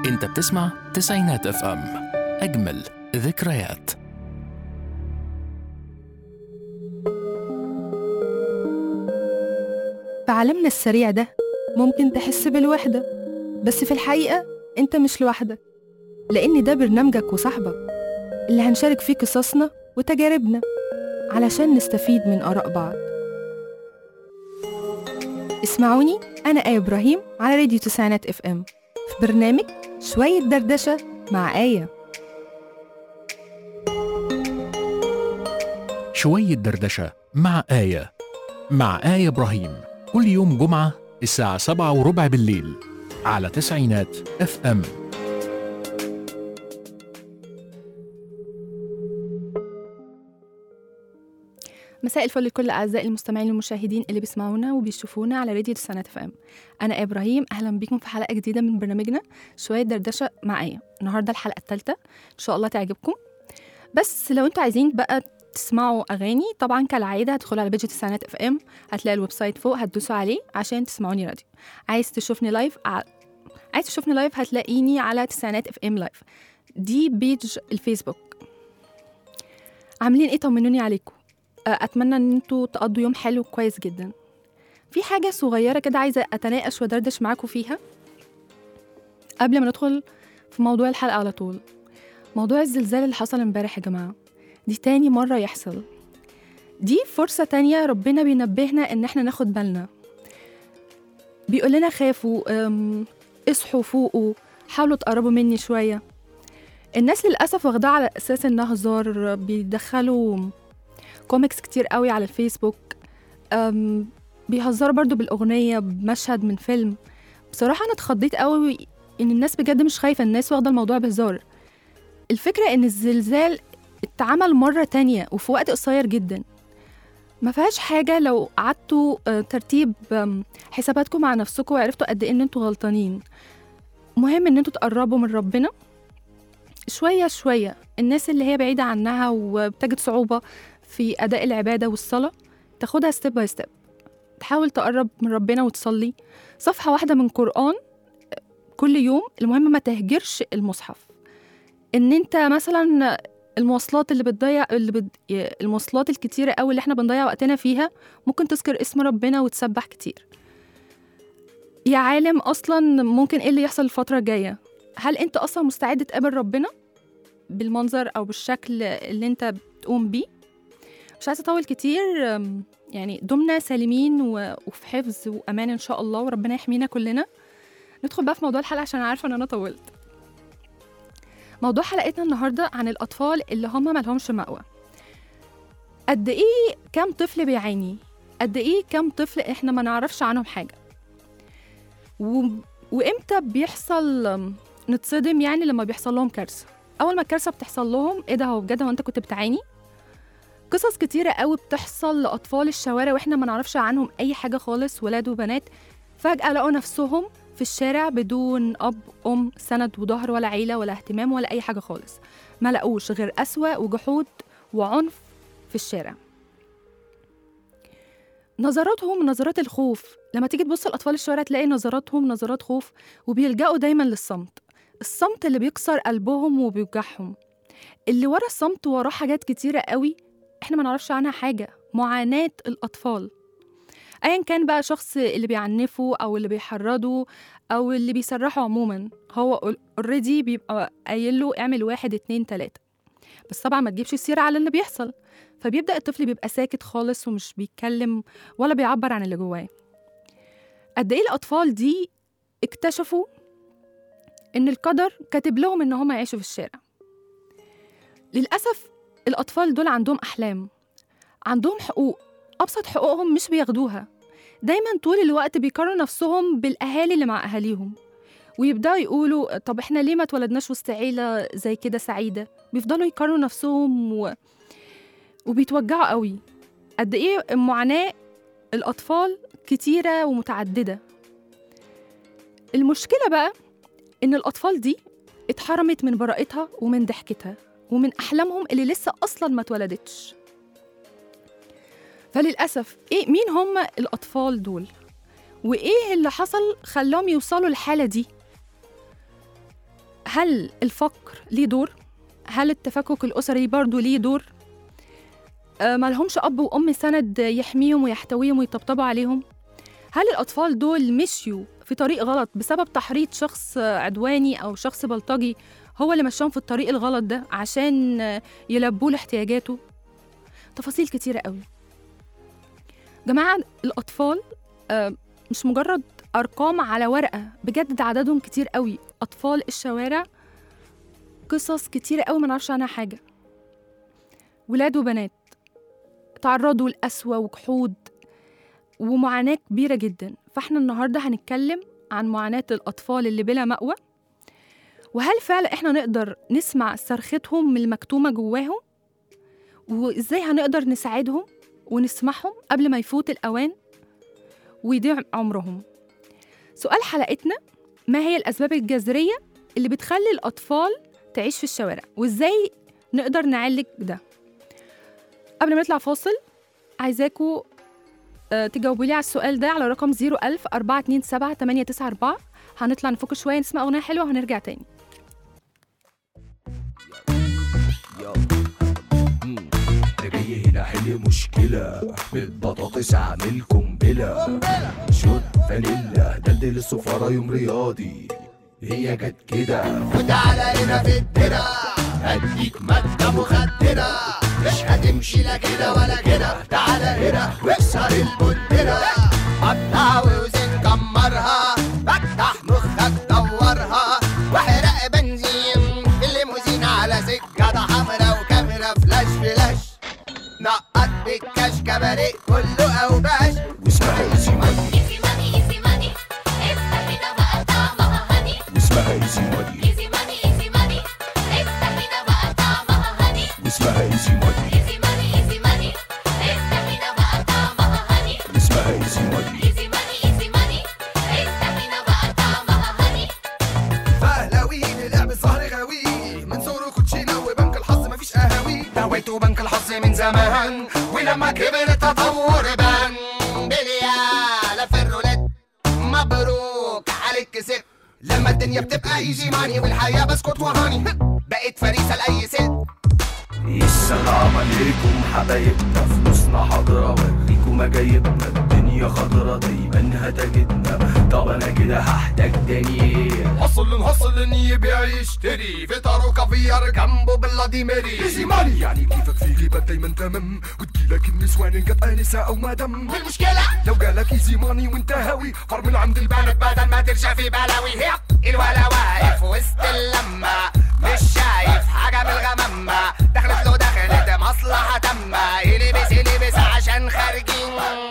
انت بتسمع تسعينات اف ام اجمل ذكريات في عالمنا السريع ده ممكن تحس بالوحدة بس في الحقيقة أنت مش لوحدك لأن ده برنامجك وصاحبك اللي هنشارك فيه قصصنا وتجاربنا علشان نستفيد من آراء بعض اسمعوني أنا آية إبراهيم على راديو تسعينات اف ام في برنامج شوية دردشة مع آية شوية دردشة مع آية مع آية إبراهيم كل يوم جمعة الساعة سبعة وربع بالليل على تسعينات اف ام مساء الفل لكل اعزائي المستمعين والمشاهدين اللي بيسمعونا وبيشوفونا على راديو تسعينات اف ام انا آية ابراهيم اهلا بيكم في حلقه جديده من برنامجنا شويه دردشه مع آية النهارده الحلقه الثالثه ان شاء الله تعجبكم بس لو انتوا عايزين بقى تسمعوا اغاني طبعا كالعاده هتدخلوا على بيج تسعينات اف ام هتلاقي الويب سايت فوق هتدوسوا عليه عشان تسمعوني راديو عايز تشوفني لايف ع... عايز تشوفني لايف هتلاقيني على تسعينات اف ام لايف دي بيج الفيسبوك عاملين ايه طمنوني عليكم اتمنى ان انتوا تقضوا يوم حلو كويس جدا في حاجه صغيره كده عايزه اتناقش ودردش معاكم فيها قبل ما ندخل في موضوع الحلقه على طول موضوع الزلزال اللي حصل امبارح يا جماعه دي تاني مره يحصل دي فرصه تانية ربنا بينبهنا ان احنا ناخد بالنا بيقول لنا خافوا أم، اصحوا فوقوا حاولوا تقربوا مني شويه الناس للاسف واخداها على اساس انها هزار بيدخلوا كوميكس كتير قوي على الفيسبوك أم بيهزروا برضو بالأغنية بمشهد من فيلم بصراحة أنا اتخضيت قوي إن الناس بجد مش خايفة الناس واخدة الموضوع بهزار الفكرة إن الزلزال اتعمل مرة تانية وفي وقت قصير جدا ما فيهاش حاجة لو قعدتوا آه، ترتيب آم، حساباتكم مع نفسكم وعرفتوا قد إيه إن انتوا غلطانين مهم إن انتوا تقربوا من ربنا شوية شوية الناس اللي هي بعيدة عنها وبتجد صعوبة في أداء العبادة والصلاة تاخدها ستيب باي ستيب تحاول تقرب من ربنا وتصلي صفحة واحدة من قرآن كل يوم المهم ما تهجرش المصحف إن أنت مثلا المواصلات اللي بتضيع اللي بت... المواصلات الكتيرة قوي اللي احنا بنضيع وقتنا فيها ممكن تذكر اسم ربنا وتسبح كتير يا عالم أصلا ممكن إيه اللي يحصل الفترة الجاية هل أنت أصلا مستعد تقابل ربنا بالمنظر أو بالشكل اللي أنت بتقوم بيه مش عايزه اطول كتير أم، يعني دمنا سالمين و- وفي حفظ وامان ان شاء الله وربنا يحمينا كلنا ندخل بقى في موضوع الحلقه عشان عارفه ان انا طولت موضوع حلقتنا النهارده عن الاطفال اللي هم مالهمش مأوى قد ايه كام طفل بيعاني قد ايه كام طفل احنا ما نعرفش عنهم حاجه و... وامتى بيحصل أم، نتصدم يعني لما بيحصل لهم كارثه اول ما الكارثه بتحصل لهم ايه ده هو بجد هو انت كنت بتعاني قصص كتيرة قوي بتحصل لأطفال الشوارع وإحنا ما نعرفش عنهم أي حاجة خالص ولاد وبنات فجأة لقوا نفسهم في الشارع بدون أب أم سند وظهر ولا عيلة ولا اهتمام ولا أي حاجة خالص ما لقوش غير قسوة وجحود وعنف في الشارع نظراتهم نظرات الخوف لما تيجي تبص لأطفال الشوارع تلاقي نظراتهم نظرات خوف وبيلجأوا دايما للصمت الصمت اللي بيكسر قلبهم وبيوجعهم اللي ورا الصمت وراه حاجات كتيرة قوي احنا ما نعرفش عنها حاجة معاناة الأطفال أيا كان بقى شخص اللي بيعنفه أو اللي بيحرضه أو اللي بيسرحه عموما هو اوريدي بيبقى قايل له اعمل واحد اتنين تلاتة بس طبعا ما تجيبش السيرة على اللي بيحصل فبيبدأ الطفل بيبقى ساكت خالص ومش بيتكلم ولا بيعبر عن اللي جواه قد ايه الأطفال دي اكتشفوا إن القدر كاتب لهم إن هم يعيشوا في الشارع للأسف الأطفال دول عندهم أحلام عندهم حقوق أبسط حقوقهم مش بياخدوها دايما طول الوقت بيقارنوا نفسهم بالأهالي اللي مع أهاليهم ويبدأوا يقولوا طب إحنا ليه ما اتولدناش وسط عيلة زي كده سعيدة بيفضلوا يقارنوا نفسهم و... وبيتوجعوا قوي قد إيه معاناة الأطفال كتيرة ومتعددة المشكلة بقى إن الأطفال دي اتحرمت من براءتها ومن ضحكتها ومن أحلامهم اللي لسه أصلا ما اتولدتش فللأسف إيه مين هم الأطفال دول؟ وإيه اللي حصل خلاهم يوصلوا الحالة دي؟ هل الفقر ليه دور هل التفكك الاسري برضو ليه دور آه، ما لهمش اب وام سند يحميهم ويحتويهم ويطبطبوا عليهم هل الاطفال دول مشيوا في طريق غلط بسبب تحريض شخص آه، عدواني او شخص بلطجي هو اللي مشاهم في الطريق الغلط ده عشان آه، يلبوا له احتياجاته تفاصيل كتيره قوي جماعه الاطفال آه، مش مجرد ارقام على ورقه بجد ده عددهم كتير قوي اطفال الشوارع قصص كتير قوي ما نعرفش عنها حاجه ولاد وبنات تعرضوا لقسوة وجحود ومعاناة كبيرة جدا فاحنا النهاردة هنتكلم عن معاناة الأطفال اللي بلا مأوى وهل فعلا احنا نقدر نسمع صرختهم من المكتومة جواهم وازاي هنقدر نساعدهم ونسمعهم قبل ما يفوت الأوان ويضيع عمرهم سؤال حلقتنا ما هي الأسباب الجذرية اللي بتخلي الأطفال تعيش في الشوارع وازاي نقدر نعالج ده قبل ما نطلع فاصل عايزاكوا آه، تجاوبوا لي على السؤال ده على رقم 01000 427 894 هنطلع نفك شويه نسمع اغنيه حلوه وهنرجع تاني يلا مم. ده جاي هنا حل مشكلة بالبطاطس عامل قنبلة شوت فانيلا دلدل السفارة يوم رياضي هي جت كده وتعالى هنا في الدرع هديك مادة مخدرة مش هتمشي لا كده ولا كده تعالى هنا واكسر البندرة قطع وزن كمرها فتح مخك دورها واحرق بنزين في الليموزين على سكة حمرا وكاميرا فلاش فلاش نقط بالكاش كباريه كله اوباش واسمها ايزي ماني Easy money, easy money. افتح هنا بقى طعمها هني. واسمها ايزي ماني Easy money, easy money. افتح هنا بقى طعمها هني. واسمها ايزي ماني Easy money, easy money. افتح هنا بقى طعمها هني. واسمها ايزي ماني Easy money, easy money. افتح هنا بقى طعمها هني. فهلاوي لعب السهر غاوي من صغره كوتشينه وبنك الحظ مفيش قهاوي هويته بنك الحظ من زمان ولما كبر التطور بان بليالة في الرولات مبروك عليك كسبت لما الدنيا بتبقى ايجي ماني والحياة بسكوت وهاني بقيت فريسة لأي ست السلام عليكم حبايبنا فلوسنا حاضرة وريكم مجايبنا الدنيا خضرة دايما هتجدنا طب انا كده هحتاج دنيا حصل حصل يبيع يشتري فطار وكافيار جنبه بلادي ميري ايزي ماني يعني كيفك في جيبك دايما تمام وتجيلك النسوان ان جت انسة او مدام المشكلة لو جالك ايزي ماني وانت هاوي فرمل عند البنات بدل ما ترجع في بلاوي هي الولا واقف وسط اللمة مش شايف حاجة من الغمامة دخلت له دخلت مصلحة تامة يلبس يلبس عشان خارجين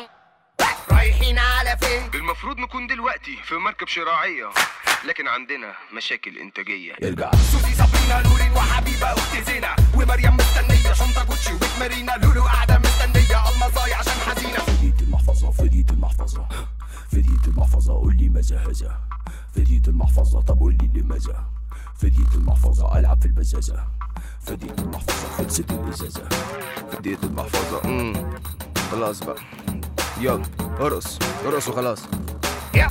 رايحين على فين المفروض نكون دلوقتي في مركب شراعية لكن عندنا مشاكل إنتاجية ارجع سوزي صابرينا نورين وحبيبة أختي زينة ومريم مستنية شنطة جوتشي ومارينا لولو قاعدة مستنية المصاي عشان حزينة فدية المحفظة فدية المحفظة فدية المحفظة قول لي ماذا هذا فدية المحفظة طب قول لي لماذا فدية المحفظة ألعب في البزازة فدية المحفظة خلصت الإزازة فدية المحفظة امم خلاص بقى يلا ارقص ارقص وخلاص يا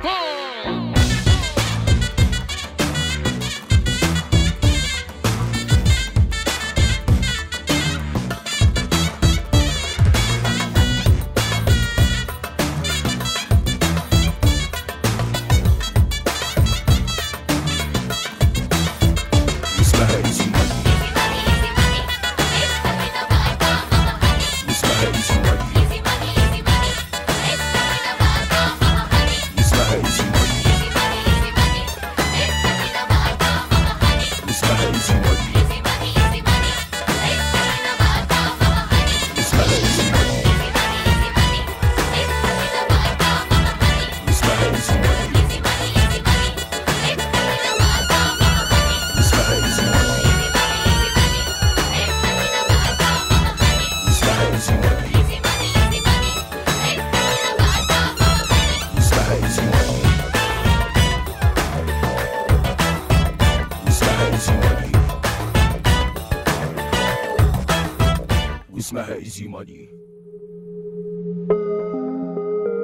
اسمها ايزي ماني Easy money, easy money. اسمها ايزي ماني Eفتح هنا بقى طعمها هني. اسمها ايزي ماني Easy money, easy money. افتح هنا بقى طعمها هني. اسمها ايزي ماني Easy money, easy money. افتح هنا بقى طعمها هني. اسمها ايزي ماني Easy money, easy money. افتح هنا بقى طعمها هني. اسمها ايزي ماني Easy money, easy money. افتح هنا بقى طعمها هني. اسمها ايزي ماني Easy money, easy money. افتح هنا بقى طعمها هني. اسمها ايزي ماني Easy money, easy money. افتح هنا بقى طعمها هني. اسمها ايزي ماني اسمها ايزي ماني واسمها ايزي ماني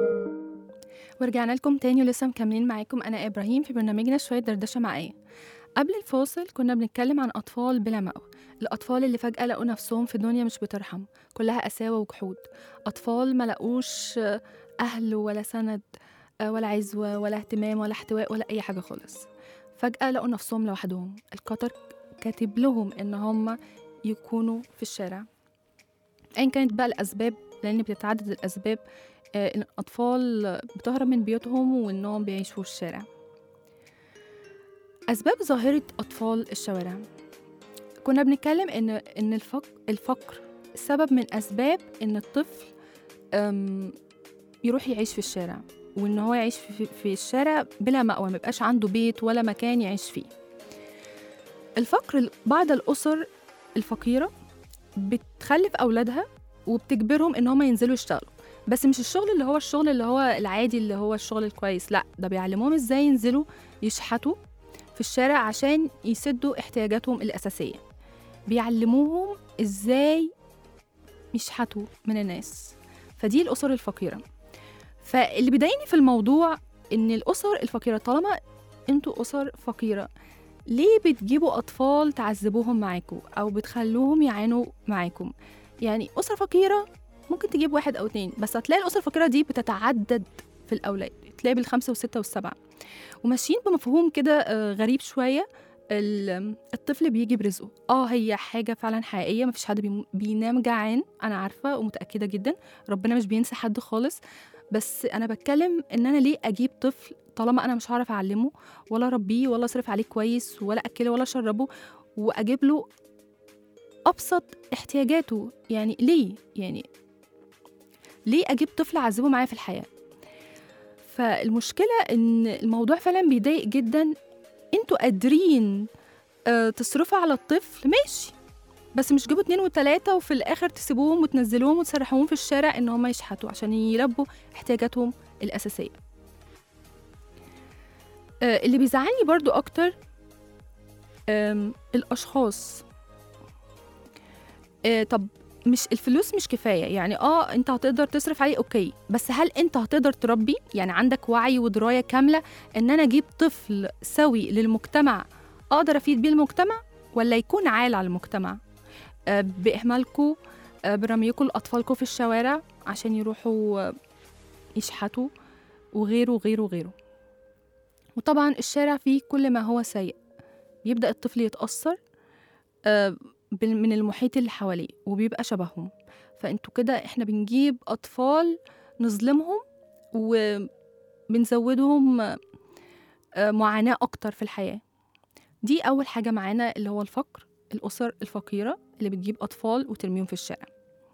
ورجعنا لكم تاني ولسه مكملين معاكم انا ابراهيم في برنامجنا شويه دردشه معايا قبل الفاصل كنا بنتكلم عن أطفال بلا مأوى الأطفال اللي فجأة لقوا نفسهم في دنيا مش بترحم كلها قساوة وجحود أطفال ما لقوش آه، أهل ولا سند آه، ولا عزوة ولا اهتمام ولا احتواء ولا أي حاجة خالص فجأة لقوا نفسهم لوحدهم القطر كاتب لهم إن هم يكونوا في الشارع أيا كانت بقى الأسباب لأن بتتعدد الأسباب آه، إن الأطفال بتهرب من بيوتهم وإنهم بيعيشوا في الشارع أسباب ظاهرة أطفال الشوارع كنا بنتكلم إن إن الفقر الفقر سبب من أسباب إن الطفل أم، يروح يعيش في الشارع وإن هو يعيش في, في الشارع بلا مأوى ميبقاش عنده بيت ولا مكان يعيش فيه الفقر بعض الأسر الفقيرة بتخلف أولادها وبتجبرهم إن هم ينزلوا يشتغلوا بس مش الشغل اللي هو الشغل اللي هو العادي اللي هو الشغل الكويس لا ده بيعلموهم ازاي ينزلوا يشحتوا في الشارع عشان يسدوا احتياجاتهم الأساسية بيعلموهم ازاي يشحتوا من الناس فدي الأسر الفقيرة فاللي بيضايقني في الموضوع إن الأسر الفقيرة طالما انتوا أسر فقيرة ليه بتجيبوا أطفال تعذبوهم معاكم أو بتخلوهم يعانوا معاكم يعني أسرة فقيرة ممكن تجيب واحد أو اتنين بس هتلاقي الأسرة الفقيرة دي بتتعدد في الأولاد تلاقي بالخمسة والستة والسبعة وماشيين بمفهوم كده آه، غريب شوية ال- الطفل بيجي برزقه اه هي حاجة فعلا حقيقية مفيش حد بيم- بينام جعان أنا عارفة ومتأكدة جدا ربنا مش بينسى حد خالص بس أنا بتكلم إن أنا ليه أجيب طفل طالما أنا مش هعرف أعلمه ولا أربيه ولا أصرف عليه كويس ولا أكله ولا أشربه وأجيب له أبسط احتياجاته يعني ليه يعني ليه أجيب طفل أعذبه معايا في الحياة فالمشكلة إن الموضوع فعلا بيضايق جدا انتوا قادرين آه، تصرفوا على الطفل ماشي بس مش جيبوا اتنين وتلاتة وفي الآخر تسيبوهم وتنزلوهم وتسرحوهم في الشارع إن هم يشحتوا عشان يلبوا احتياجاتهم الأساسية آه، اللي بيزعلني برضو أكتر آم، الأشخاص آه، طب مش الفلوس مش كفايه يعني اه انت هتقدر تصرف عليه اوكي بس هل انت هتقدر تربي يعني عندك وعي ودرايه كامله ان انا اجيب طفل سوي للمجتمع اقدر افيد بيه المجتمع ولا يكون عال على المجتمع آه باهمالكم آه برميكم لاطفالكم في الشوارع عشان يروحوا آه، يشحتوا وغيره وغيره وغيره وطبعا الشارع فيه كل ما هو سيء بيبدا الطفل يتاثر آه بال- من المحيط اللي حواليه وبيبقى شبههم فانتوا كده احنا بنجيب اطفال نظلمهم وبنزودهم آه، معاناة اكتر في الحياة دي اول حاجة معانا اللي هو الفقر الاسر الفقيرة اللي بتجيب اطفال وترميهم في الشارع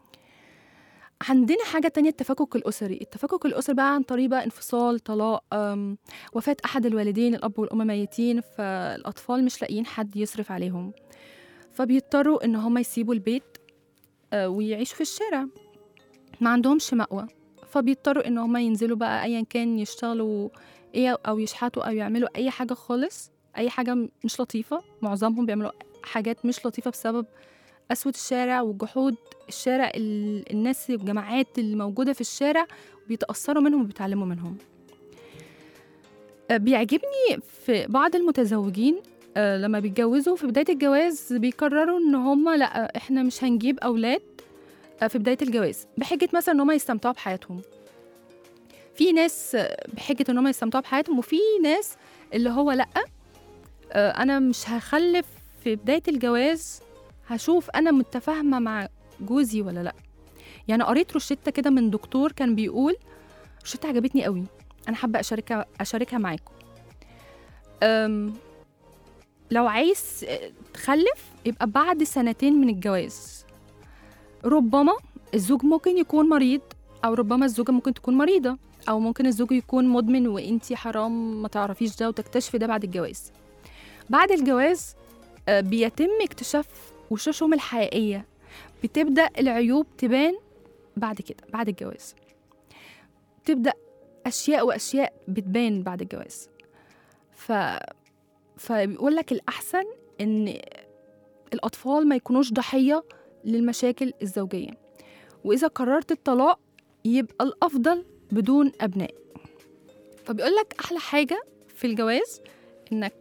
عندنا حاجة تانية التفكك الأسري التفكك الأسري بقى عن طريق بقى انفصال طلاق أم، وفاة أحد الوالدين الأب والأم ميتين فالأطفال مش لاقيين حد يصرف عليهم فبيضطروا ان هم يسيبوا البيت آه، ويعيشوا في الشارع ما عندهمش مأوى فبيضطروا ان هم ينزلوا بقى ايا كان يشتغلوا ايه او يشحتوا او يعملوا اي حاجه خالص اي حاجه م- مش لطيفه معظمهم بيعملوا حاجات مش لطيفه بسبب قسوه الشارع وجحود الشارع ال- الناس الجماعات اللي موجوده في الشارع بيتاثروا منهم وبيتعلموا منهم آه، بيعجبني في بعض المتزوجين آه، لما بيتجوزوا في بداية الجواز بيقرروا ان هم لا احنا مش هنجيب اولاد آه، في بداية الجواز بحجة مثلا ان هم يستمتعوا بحياتهم في ناس آه، بحجة ان هم يستمتعوا بحياتهم وفي ناس اللي هو لا آه، انا مش هخلف في بداية الجواز هشوف انا متفاهمة مع جوزي ولا لا يعني قريت روشتة كده من دكتور كان بيقول روشتة عجبتني قوي انا حابة اشاركها اشاركها معاكم أم لو عايز تخلف يبقى بعد سنتين من الجواز ربما الزوج ممكن يكون مريض او ربما الزوجه ممكن تكون مريضه او ممكن الزوج يكون مدمن وانتي حرام ما تعرفيش ده وتكتشفي ده بعد الجواز بعد الجواز آه، بيتم اكتشاف وشوشهم الحقيقيه بتبدا العيوب تبان بعد كده بعد الجواز تبدا اشياء واشياء بتبان بعد الجواز ف فبيقول لك الأحسن إن الأطفال ما يكونوش ضحية للمشاكل الزوجية وإذا قررت الطلاق يبقى الأفضل بدون أبناء فبيقول لك أحلى حاجة في الجواز إنك في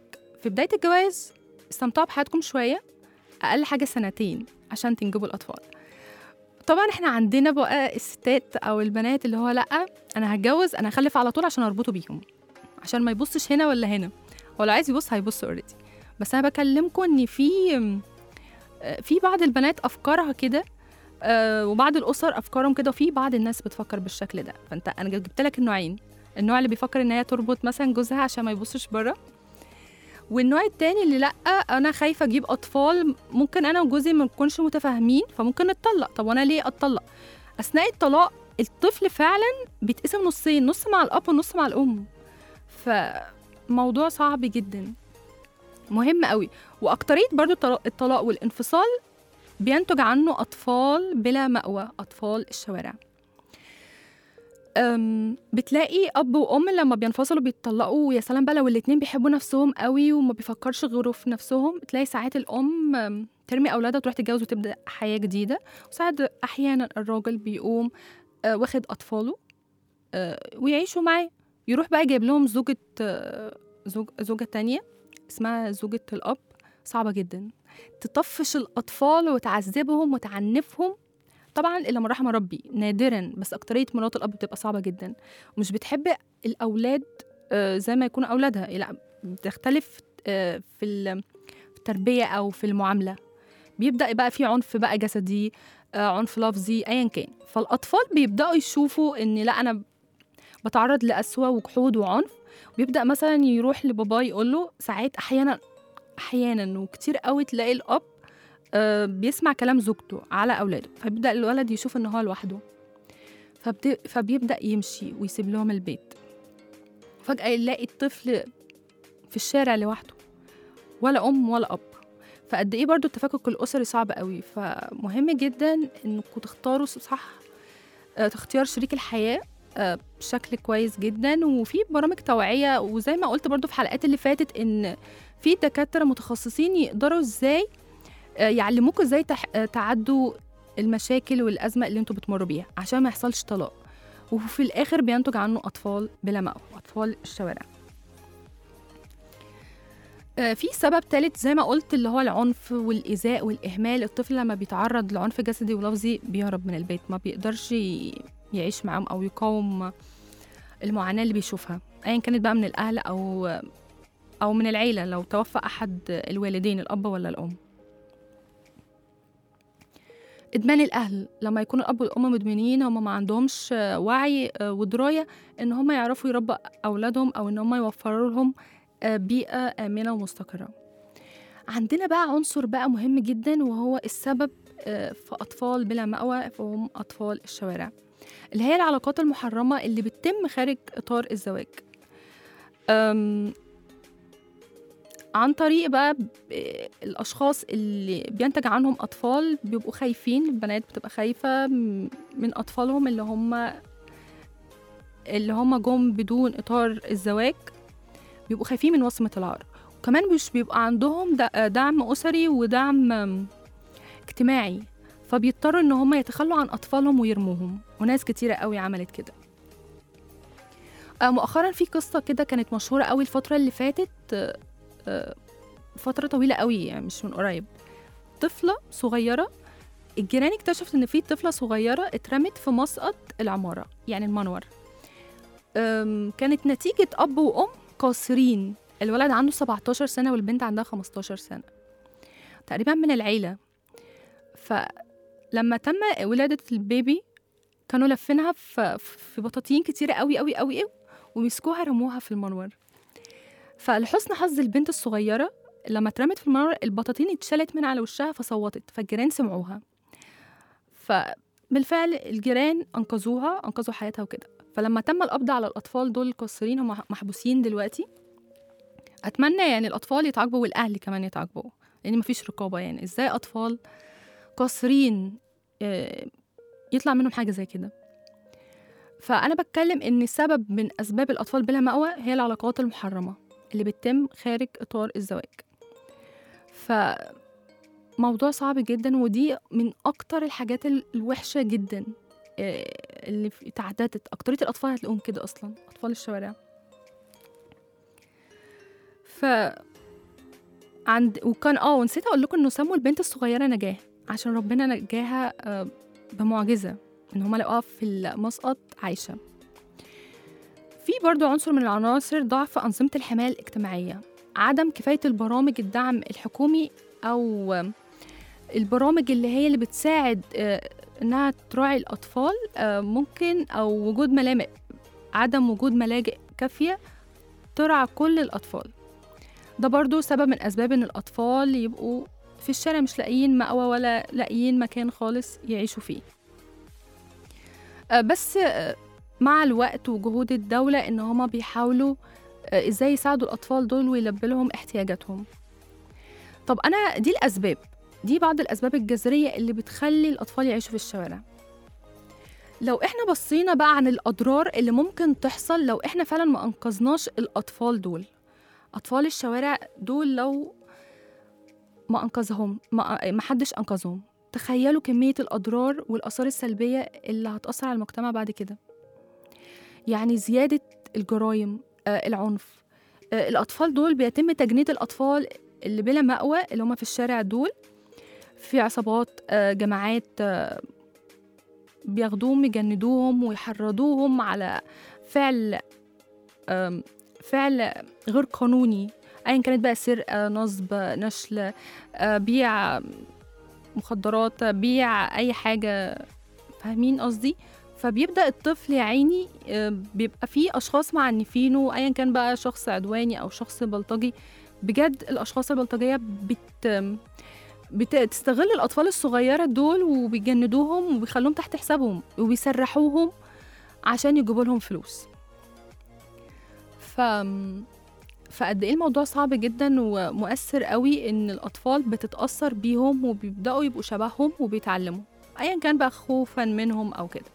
في بداية الجواز استمتعوا بحياتكم شوية أقل حاجة سنتين عشان تنجبوا الأطفال طبعا احنا عندنا بقى الستات أو البنات اللي هو لأ أنا هتجوز أنا هخلف على طول عشان أربطه بيهم عشان ما يبصش هنا ولا هنا هو لو عايز يبص هيبص اوريدي بس أنا بكلمكم إن في آه، في بعض البنات أفكارها كده آه، وبعض الأسر أفكارهم كده وفي بعض الناس بتفكر بالشكل ده فأنت أنا جبت لك النوعين النوع اللي بيفكر إن هي تربط مثلا جوزها عشان ما يبصش بره والنوع التاني اللي لا انا خايفه اجيب اطفال ممكن انا وجوزي ما نكونش متفاهمين فممكن نتطلق طب وانا ليه اتطلق اثناء الطلاق الطفل فعلا بيتقسم نصين نص مع الاب ونص مع الام فموضوع صعب جدا مهم قوي واكتريه برضو الطلاق- الطلاق والانفصال بينتج عنه اطفال بلا مأوى اطفال الشوارع أم، بتلاقي اب وام لما بينفصلوا بيتطلقوا ويا سلام بقى لو الاتنين بيحبوا نفسهم قوي وما بيفكرش غيره في نفسهم تلاقي ساعات الام أم، ترمي اولادها وتروح تتجوز وتبدا حياه جديده وساعات احيانا الراجل بيقوم آه، واخد اطفاله آه، ويعيشوا معاه يروح بقى جايب لهم زوجة آه، زوج زوجة تانية اسمها زوجة الأب صعبة جدا تطفش الأطفال وتعذبهم وتعنفهم طبعا إلا من رحم ربي نادرا بس أكترية مرات الأب بتبقى صعبة جدا ومش بتحب الأولاد آه، زي ما يكونوا أولادها لا بتختلف آه، في ال- في التربية أو في المعاملة بيبدأ بقى في عنف بقى جسدي آه، عنف لفظي أيا كان فالأطفال بيبدأوا يشوفوا إن لا أنا بتعرض لأسوأ وجحود وعنف وبيبدأ مثلا يروح لباباه يقول له ساعات أحيانا أحيانا وكتير قوي تلاقي الأب آه، بيسمع كلام زوجته على أولاده فبيبدأ الولد يشوف إن هو لوحده فبت... فبيبدأ يمشي ويسيب لهم البيت فجأة يلاقي الطفل في الشارع لوحده ولا أم ولا أب فقد إيه برضو التفكك الأسري صعب قوي فمهم جدا إنكم تختاروا صح آه، تختيار شريك الحياة آه، بشكل كويس جدا وفي برامج توعية وزي ما قلت برضو في حلقات اللي فاتت إن في دكاترة متخصصين يقدروا إزاي آه، يعلموكوا إزاي تح- آه، تعدوا المشاكل والأزمة اللي انتوا بتمروا بيها عشان ما يحصلش طلاق وفي الآخر بينتج عنه أطفال بلا مأوى أطفال الشوارع آه، في سبب تالت زي ما قلت اللي هو العنف والإيذاء والإهمال الطفل لما بيتعرض لعنف جسدي ولفظي بيهرب من البيت ما بيقدرش ي- يعيش معاهم أو يقاوم المعاناة اللي بيشوفها أيا كانت بقى من الأهل أو أو من العيلة لو توفى أحد الوالدين الأب ولا الأم ادمان الاهل لما يكون الاب والام مدمنين هم ما عندهمش آه، وعي آه، ودرايه ان هم يعرفوا يربوا اولادهم او ان هم يوفروا لهم آه، بيئه امنه ومستقره عندنا بقى عنصر بقى مهم جدا وهو السبب آه، في اطفال بلا مأوى وهم اطفال الشوارع اللي هي العلاقات المحرمه اللي بتتم خارج اطار الزواج أم، عن طريق بقى ب- الاشخاص اللي بينتج عنهم اطفال بيبقوا خايفين البنات بتبقى خايفه م- من اطفالهم اللي هم اللي هم جم بدون اطار الزواج بيبقوا خايفين من وصمه العار وكمان مش بيبقى عندهم د- دعم اسري ودعم م، اجتماعي فبيضطروا ان هم يتخلوا عن اطفالهم ويرموهم وناس كتيره قوي عملت كده آه، مؤخرا في قصه كده كانت مشهوره قوي الفتره اللي فاتت آه، آه، فترة طويلة قوي يعني مش من قريب طفلة صغيرة الجيران اكتشفت ان في طفلة صغيرة اترمت في مسقط العمارة يعني المنور أم، كانت نتيجة أب وأم قاصرين الولد عنده 17 سنة والبنت عندها 15 سنة تقريبا من العيلة فلما تم ولادة البيبي كانوا لفينها في في بطاطين كتيرة قوي قوي قوي قوي ومسكوها رموها في المنور فلحسن حظ البنت الصغيرة لما اترمت في المنور البطاطين اتشالت من على وشها فصوتت فالجيران سمعوها فبالفعل الجيران أنقذوها أنقذوا حياتها وكده فلما تم القبض على الأطفال دول القاصرين هم محبوسين دلوقتي أتمنى يعني الأطفال يتعاقبوا والأهل كمان يتعاقبوا لأن مفيش رقابة يعني إزاي أطفال قاصرين آه، يطلع منهم حاجة زي كده فأنا بتكلم إن سبب من أسباب الأطفال بلا مأوى هي العلاقات المحرمة اللي بتتم خارج إطار الزواج فموضوع صعب جدا ودي من أكتر الحاجات ال- الوحشة جدا آه، اللي في- تعددت أكترية الأطفال هتلاقوهم كده أصلا أطفال الشوارع ف عند وكان اه ونسيت اقول لكم انه سموا البنت الصغيره نجاه عشان ربنا نجاها آه، بمعجزه ان هما لقوها في المسقط عايشه في برضو عنصر من العناصر ضعف أنظمة الحماية الاجتماعية عدم كفاية البرامج الدعم الحكومي أو آه، البرامج اللي هي اللي بتساعد آه، إنها تراعي الأطفال آه، ممكن أو وجود ملامق عدم وجود ملاجئ كافية ترعى كل الأطفال ده برضو سبب من أسباب إن الأطفال يبقوا في الشارع مش لاقيين مأوى ولا لاقيين مكان خالص يعيشوا فيه آه، بس آه، مع الوقت وجهود الدولة إن هما بيحاولوا آه، إزاي يساعدوا الأطفال دول ويلبوا لهم احتياجاتهم طب أنا دي الأسباب دي بعض الأسباب الجذرية اللي بتخلي الأطفال يعيشوا في الشوارع لو إحنا بصينا بقى عن الأضرار اللي ممكن تحصل لو إحنا فعلا ما أنقذناش الأطفال دول أطفال الشوارع دول لو ما أنقذهم ما ما حدش أنقذهم تخيلوا كمية الأضرار والآثار السلبية اللي هتأثر على المجتمع بعد كده يعني زيادة الجرائم آه العنف آه الأطفال دول بيتم تجنيد الأطفال اللي بلا مأوى اللي هم في الشارع دول في عصابات آه جماعات آه بياخدوهم يجندوهم ويحرضوهم على فعل آم، فعل غير قانوني ايا كانت بقى سرقه نصب نشل آه، بيع مخدرات بيع اي حاجه فاهمين قصدي فبيبدا الطفل يا عيني آه، بيبقى فيه اشخاص معنفينه ايا كان بقى شخص عدواني او شخص بلطجي بجد الاشخاص البلطجيه بت بتستغل الاطفال الصغيره دول وبيجندوهم وبيخلوهم تحت حسابهم وبيسرحوهم عشان يجيبوا لهم فلوس ف فقد ايه الموضوع صعب جدا ومؤثر قوي ان الاطفال بتتاثر بيهم وبيبداوا يبقوا شبههم وبيتعلموا ايا كان بقى خوفا منهم او كده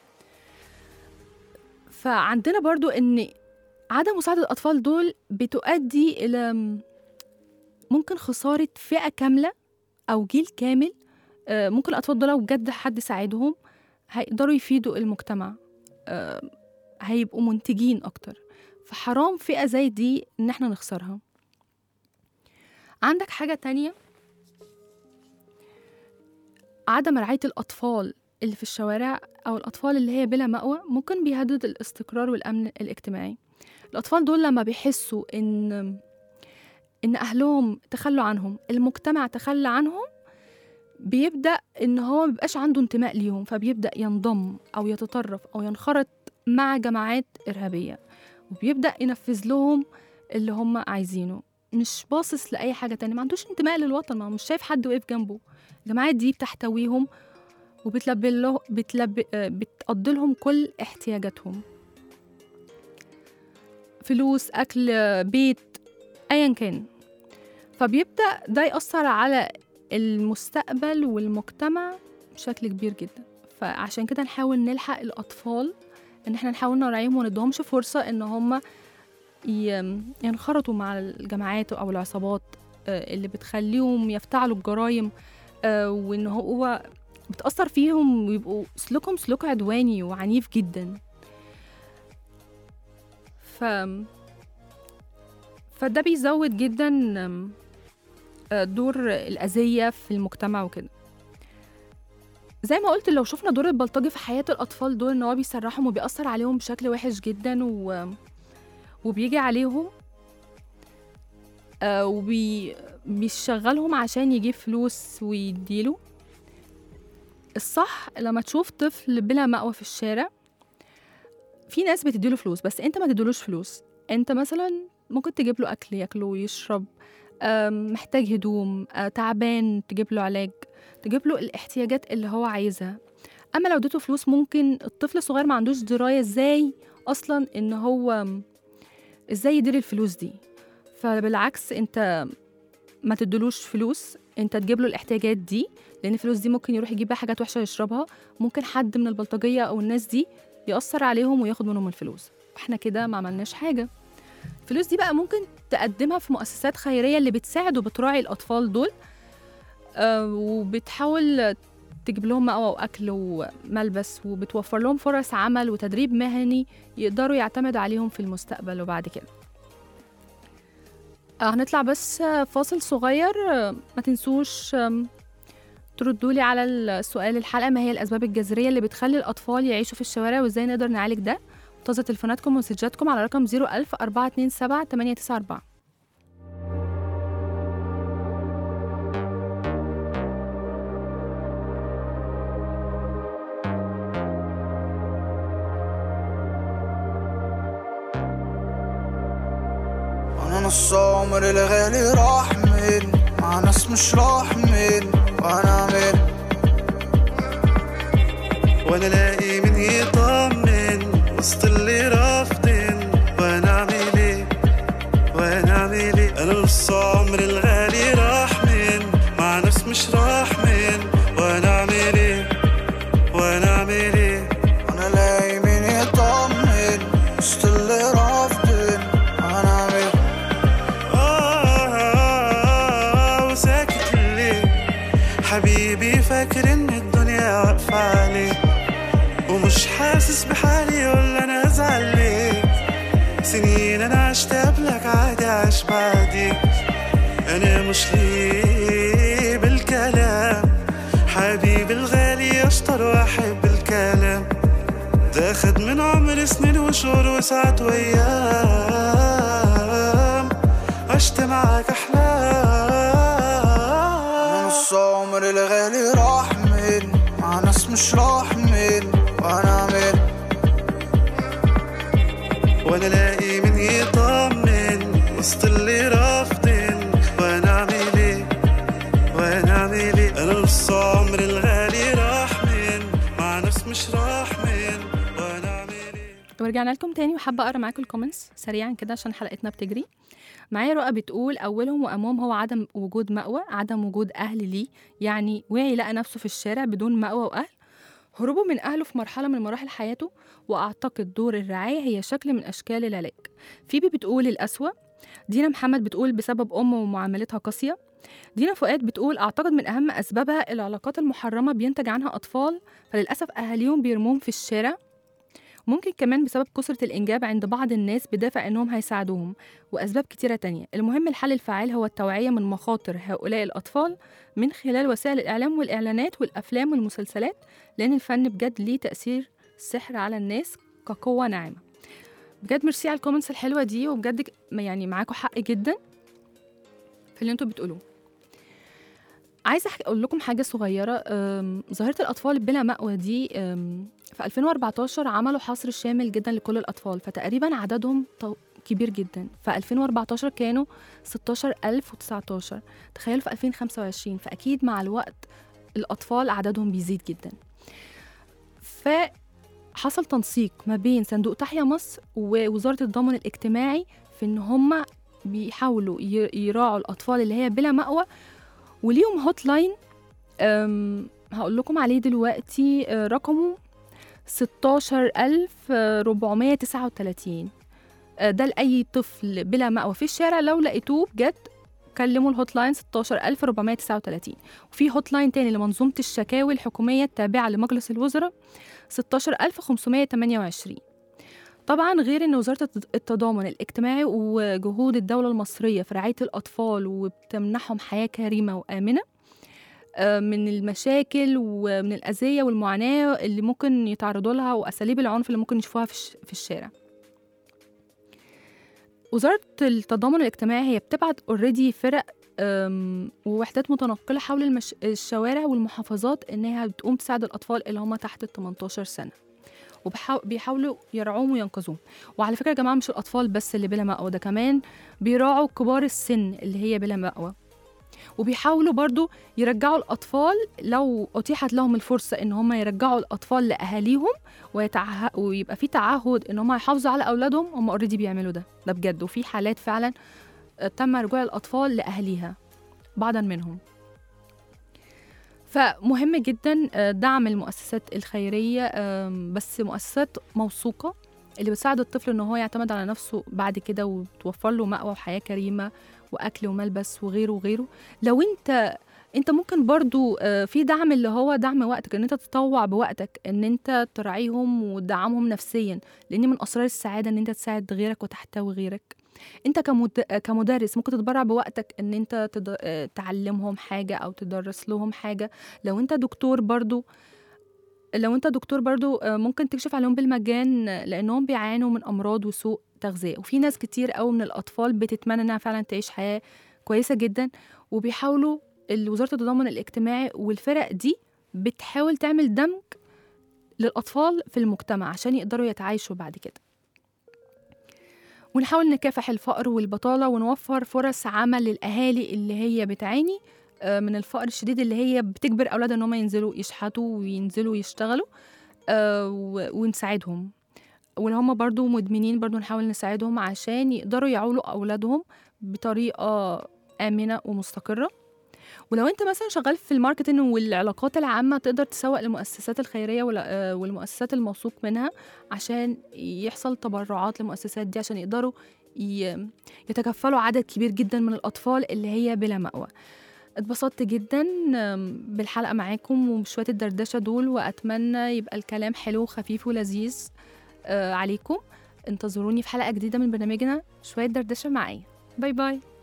فعندنا برضو ان عدم مساعدة الأطفال دول بتؤدي إلى م- ممكن خسارة فئة كاملة أو جيل كامل آه، ممكن الأطفال دول لو بجد حد ساعدهم هيقدروا يفيدوا المجتمع آه، هيبقوا منتجين أكتر فحرام فئة زي دي إن احنا نخسرها عندك حاجة تانية عدم رعاية الأطفال اللي في الشوارع أو الأطفال اللي هي بلا مأوى ممكن بيهدد الاستقرار والأمن الاجتماعي الأطفال دول لما بيحسوا إن إن أهلهم تخلوا عنهم المجتمع تخلى عنهم بيبدأ إن هو مبيبقاش عنده انتماء ليهم فبيبدأ ينضم أو يتطرف أو ينخرط مع جماعات إرهابية وبيبدأ ينفذ لهم اللي هم عايزينه مش باصص لأي حاجة تانية ما عندوش انتماء للوطن ما هو مش شايف حد واقف جنبه الجماعات دي بتحتويهم وبتلبي له بتلبي آه، بتقضي لهم كل احتياجاتهم فلوس أكل آه، بيت أيا كان فبيبدأ ده يأثر على المستقبل والمجتمع بشكل كبير جدا فعشان كده نحاول نلحق الأطفال إن احنا نحاول نراعيهم ونديهمش فرصة إن هم ي- ينخرطوا مع الجماعات أو العصابات آه، اللي بتخليهم يفتعلوا الجرائم آه، وإن هو بتأثر فيهم ويبقوا سلوكهم سلوك عدواني وعنيف جدا ف فده بيزود جدا آم، آه، دور الأذية في المجتمع وكده زي ما قلت لو شفنا دور البلطجي في حياة الأطفال دول إن هو بيسرحهم وبيأثر عليهم بشكل وحش جدا و... وبيجي عليهم آه وبي بيشغلهم عشان يجيب فلوس ويديله الصح لما تشوف طفل بلا مأوى في الشارع في ناس بتديله فلوس بس انت ما تديلوش فلوس انت مثلا ممكن تجيب له اكل ياكله ويشرب آم، محتاج هدوم آه، تعبان تجيب له علاج تجيب له الاحتياجات اللي هو عايزها اما لو اديته فلوس ممكن الطفل الصغير ما عندوش درايه ازاي اصلا ان هو ازاي يدير الفلوس دي فبالعكس انت ما تدلوش فلوس انت تجيب له الاحتياجات دي لان الفلوس دي ممكن يروح يجيب بيها حاجات وحشه يشربها ممكن حد من البلطجيه او الناس دي ياثر عليهم وياخد منهم الفلوس احنا كده ما عملناش حاجه الفلوس دي بقى ممكن تقدمها في مؤسسات خيريه اللي بتساعد وبتراعي الاطفال دول آه وبتحاول تجيب لهم مأوى وأكل وملبس وبتوفر لهم فرص عمل وتدريب مهني يقدروا يعتمدوا عليهم في المستقبل وبعد كده آه، هنطلع بس آه، فاصل صغير آه، ما تنسوش آم، تردوا لي على السؤال الحلقة ما هي الأسباب الجذرية اللي بتخلي الأطفال يعيشوا في الشوارع وإزاي نقدر نعالج ده منتظر تليفوناتكم ومسجاتكم على رقم 01000 427 894 انا نص عمري الغالي راح مني مع ناس مش راح مني وانا اعمل وانا الاقي من يطمن وسط اللي رافضين وانا اعمل ايه وانا اعمل ايه انا نص عمري الغالي راح من مع ناس مش راح من وانا اعمل ايه وانا اعمل ايه انا الاقي من يطمن وسط اللي رافضين وانا اعمل آه وساكت ليه حبيبي فاكر ان الدنيا واقفة عليه ومش حاسس بحالي ولا انا ازعل ليه سنين انا عشت قبلك عادي عاش بعدي انا مش ليه بالكلام حبيبي الغالي اشطر واحد بالكلام ده خد من عمري سنين وشهور وساعات وايام عشت معاك احلام نص عمري الغالي راح مني مع ناس مش راح مني وانا اعمل وانا الاقي من يطمن وسط اللي رافضين وانا اعمل ايه وانا اعمل ايه انا نص عمري الغالي راح من مع ناس مش راح من وانا اعمل ايه ورجعنا لكم تاني وحابة أقرأ معاكم الكومنتس سريعا كده عشان حلقتنا بتجري معايا رؤى بتقول أولهم وأمهم هو عدم وجود مأوى عدم وجود أهل ليه يعني وعي لقى نفسه في الشارع بدون مأوى وأهل هروبه من أهله في مرحلة من مراحل حياته وأعتقد دور الرعاية هي شكل من أشكال العلاج فيبي بتقول الأسوأ دينا محمد بتقول بسبب أمه ومعاملتها قاسية دينا فؤاد بتقول أعتقد من أهم أسبابها العلاقات المحرمة بينتج عنها أطفال فللأسف أهاليهم بيرموهم في الشارع ممكن كمان بسبب كثرة الإنجاب عند بعض الناس بدافع إنهم هيساعدوهم وأسباب كتيرة تانية المهم الحل الفعال هو التوعية من مخاطر هؤلاء الأطفال من خلال وسائل الإعلام والإعلانات والأفلام والمسلسلات لأن الفن بجد ليه تأثير سحر على الناس كقوة ناعمة بجد ميرسي على الكومنتس الحلوة دي وبجد ك- يعني معاكم حق جدا في اللي انتوا بتقولوه عايزة أحكي- أقول لكم حاجة صغيرة أم، ظاهرة الأطفال بلا مأوى دي أم، في 2014 عملوا حصر شامل جدا لكل الأطفال فتقريبا عددهم طو- كبير جدا في 2014 كانوا 16019 تخيلوا في 2025 فأكيد مع الوقت الأطفال عددهم بيزيد جدا فحصل تنسيق ما بين صندوق تحيا مصر ووزارة الضمان الاجتماعي في إن هم بيحاولوا ي- يراعوا الأطفال اللي هي بلا مأوى وليهم هوت لاين أم، هقول لكم عليه دلوقتي أه، رقمه 16439 أه، ده لأي طفل بلا مأوى في الشارع لو لقيتوه بجد كلموا الهوت لاين 16439 وفي هوت لاين تاني لمنظومة الشكاوي الحكومية التابعة لمجلس الوزراء 16528 طبعا غير ان وزاره الت- التضامن الاجتماعي وجهود الدوله المصريه في رعايه الاطفال وبتمنحهم حياه كريمه وامنه آه، من المشاكل ومن الاذيه والمعاناه اللي ممكن يتعرضوا لها واساليب العنف اللي ممكن يشوفوها في الش- في الشارع وزاره التضامن الاجتماعي هي بتبعت اوريدي فرق أم، ووحدات متنقله حول المش... الشوارع والمحافظات انها بتقوم تساعد الاطفال اللي هم تحت ال 18 سنه وبيحاولوا يرعوهم وينقذوهم وعلى فكره يا جماعه مش الاطفال بس اللي بلا مأوى ده كمان بيراعوا كبار السن اللي هي بلا مأوى وبيحاولوا برضو يرجعوا الأطفال لو أتيحت لهم الفرصة إن هم يرجعوا الأطفال لأهاليهم ويتعه... ويبقى في تعهد إن هم يحافظوا على أولادهم هم أوريدي بيعملوا ده ده بجد وفي حالات فعلا آه، تم رجوع الأطفال لأهاليها بعضا منهم فمهم جدا آه، دعم المؤسسات الخيرية آم، بس مؤسسات موثوقة اللي بتساعد الطفل ان هو يعتمد على نفسه بعد كده وتوفر له مأوى وحياة كريمة واكل وملبس وغيره وغيره لو انت انت ممكن برضو آه، في دعم اللي هو دعم وقتك ان انت تتطوع بوقتك ان انت تراعيهم وتدعمهم نفسيا لان من اسرار السعاده ان انت تساعد غيرك وتحتوي غيرك انت كمد... كمدرس ممكن تتبرع بوقتك ان انت تد... آه، تعلمهم حاجه او تدرس لهم حاجه لو انت دكتور برضو لو انت دكتور برضو آه، ممكن تكشف عليهم بالمجان آه، لانهم بيعانوا من امراض وسوء تغذيه وفي ناس كتير قوي من الاطفال بتتمنى انها فعلا تعيش حياه كويسه جدا وبيحاولوا ال- وزاره التضامن الاجتماعي والفرق دي بتحاول تعمل دمج للاطفال في المجتمع عشان يقدروا يتعايشوا بعد كده ونحاول نكافح الفقر والبطالة ونوفر فرص عمل للأهالي اللي هي بتعاني آه، من الفقر الشديد اللي هي بتجبر أولادها إن هم ينزلوا يشحتوا وينزلوا يشتغلوا آه، و- ونساعدهم واللي هم برضو مدمنين برضو نحاول نساعدهم عشان يقدروا يعولوا أولادهم بطريقة آمنة ومستقرة ولو انت مثلا شغال في الماركتينج والعلاقات العامة تقدر تسوق للمؤسسات الخيرية وال- آه، والمؤسسات الموثوق منها عشان يحصل تبرعات للمؤسسات دي عشان يقدروا ي- يتكفلوا عدد كبير جدا من الأطفال اللي هي بلا مأوى اتبسطت جدا آم، بالحلقة معاكم وبشوية الدردشة دول وأتمنى يبقى الكلام حلو وخفيف ولذيذ آه، عليكم انتظروني في حلقة جديدة من برنامجنا شوية دردشة معايا باي باي